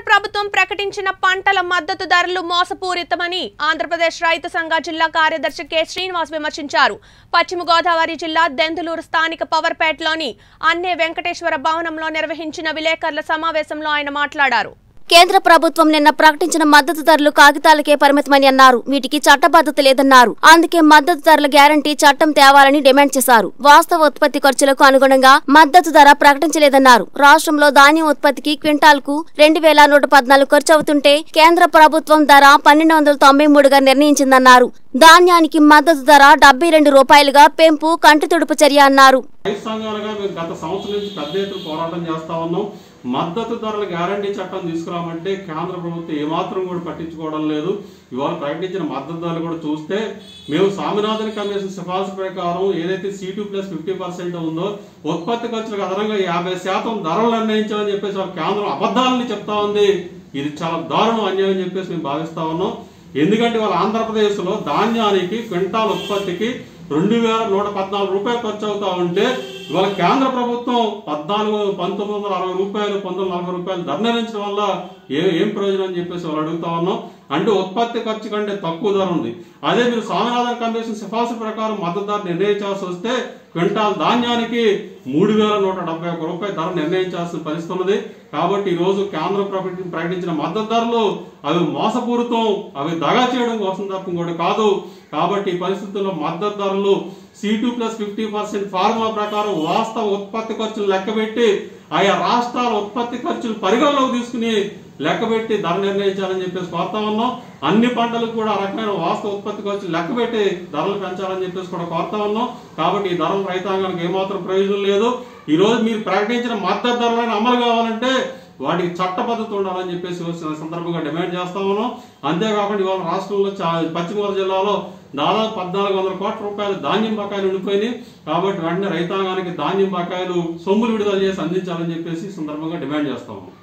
ప్రభుత్వం ప్రకటించిన పంటల మద్దతు ధరలు మోసపూరితమని ఆంధ్రప్రదేశ్ రైతు సంఘ జిల్లా కార్యదర్శి కె శ్రీనివాస్ విమర్శించారు పశ్చిమ గోదావరి జిల్లా దెందులూరు స్థానిక పవర్పేటలోని అన్నే వెంకటేశ్వర భవనంలో నిర్వహించిన విలేకరుల సమావేశంలో ఆయన మాట్లాడారు కేంద్ర ప్రభుత్వం నిన్న ప్రకటించిన మద్దతు ధరలు కాగితాలకే పరిమితమని అన్నారు వీటికి చట్టబద్ధత లేదన్నారు అందుకే మద్దతు ధరల గ్యారంటీ చట్టం తేవాలని డిమాండ్ చేశారు వాస్తవ ఉత్పత్తి ఖర్చులకు అనుగుణంగా మద్దతు ధర ప్రకటించలేదన్నారు రాష్ట్రంలో ధాన్యం ఉత్పత్తికి క్వింటాల్కు రెండు వేల నూట పద్నాలుగు ఖర్చు అవుతుంటే కేంద్ర ప్రభుత్వం ధర పన్నెండు వందల తొంభై మూడుగా నిర్ణయించిందన్నారు ధాన్యానికి మద్దతు ధర డెబ్బై రెండు రూపాయలుగా పెంపు కంటితుడుపు చర్య అన్నారు రైతు సంఘాలుగా మేము గత సంవత్సరం నుంచి పెద్ద ఎత్తున పోరాటం చేస్తా ఉన్నాం మద్దతు ధరల గ్యారంటీ చట్టం తీసుకురామంటే కేంద్ర ప్రభుత్వం ఏమాత్రం కూడా పట్టించుకోవడం లేదు ఇవాళ ప్రకటించిన మద్దతు ధరలు కూడా చూస్తే మేము స్వామినాథన్ కమిషన్ సిఫార్సు ప్రకారం ఏదైతే సీటు ప్లస్ ఫిఫ్టీ పర్సెంట్ ఉందో ఉత్పత్తి ఖర్చులకు అదనంగా యాభై శాతం ధరలు నిర్ణయించామని చెప్పేసి వాళ్ళ కేంద్రం అబద్ధాలని చెప్తా ఉంది ఇది చాలా దారుణం అన్యాయం అని చెప్పేసి మేము భావిస్తా ఉన్నాం ఎందుకంటే వాళ్ళ ఆంధ్రప్రదేశ్లో ధాన్యానికి క్వింటాల్ ఉత్పత్తికి రెండు వేల నూట పద్నాలుగు రూపాయలు ఖర్చు అవుతా ఉంటే ఇవాళ కేంద్ర ప్రభుత్వం పద్నాలుగు పంతొమ్మిది వందల అరవై రూపాయలు పంతొమ్మిది వందల నలభై రూపాయలు ధర నిర్ణయించడం వల్ల ఏ ఏం ప్రయోజనం అని చెప్పేసి వాళ్ళు అడుగుతా ఉన్నాం అంటే ఉత్పత్తి ఖర్చు కంటే తక్కువ ధర ఉంది అదే మీరు స్వామినాథన్ కమిషన్ సిఫార్సు ప్రకారం మద్దతు ధర నిర్ణయించాల్సి వస్తే క్వింటాల్ ధాన్యానికి మూడు వేల నూట డెబ్బై ఒక్క రూపాయల ధర నిర్ణయించాల్సిన పరిస్థితి ఉన్నది కాబట్టి ఈ రోజు కేంద్రం ప్రకటి- ప్రకటించిన మద్దతు ధరలు అవి మోసపూరితం అవి దగా చేయడం కోసం తప్ప కూడా కాదు కాబట్టి ఈ పరిస్థితుల్లో మద్దతు ధరలు C two plus fifty percent formula ప్రకారం వాస్తవ ఉత్పత్తి ఖర్చులు లెక్కబెట్టి ఆయా రాష్ట్రాల ఉత్పత్తి ఖర్చులు పరిగణలోకి తీసుకుని లెక్కబెట్టి ధర నిర్ణయించాలని చెప్పేసి కోరుతా ఉన్నాం అన్ని పంటలకు కూడా ఆ రకమైన వాస్తవ ఉత్పత్తి ఖర్చులు లెక్కబెట్టి ధరలు పెంచాలని చెప్పేసి కూడా కోరుతా ఉన్నాం కాబట్టి ఈ ధరలు రైతాంగానికి ఏమాత్రం ప్రయోజనం లేదు ఈ రోజు మీరు ప్రకటించిన మద్దతు ధరలను అమలు కావాలంటే వాటికి చట్టబద్ధత ఉండాలని చెప్పేసి వచ్చిన సందర్భంగా డిమాండ్ చేస్తా ఉన్నాం అంతేకాకుండా ఇవాళ రాష్ట్రంలో చా- పశ్చిమ గోదావరి జిల్లాలో దాదాపు పద్నాలుగు వందల కోట్ల రూపాయలు ధాన్యం బకాయిలు ఉండిపోయినాయి కాబట్టి వెంటనే రైతాంగానికి ధాన్యం బకాయిలు సొమ్ములు విడుదల చేసి అందించాలని చెప్పేసి ఈ సందర్భంగా డిమాండ్ చేస్తా ఉన్నాం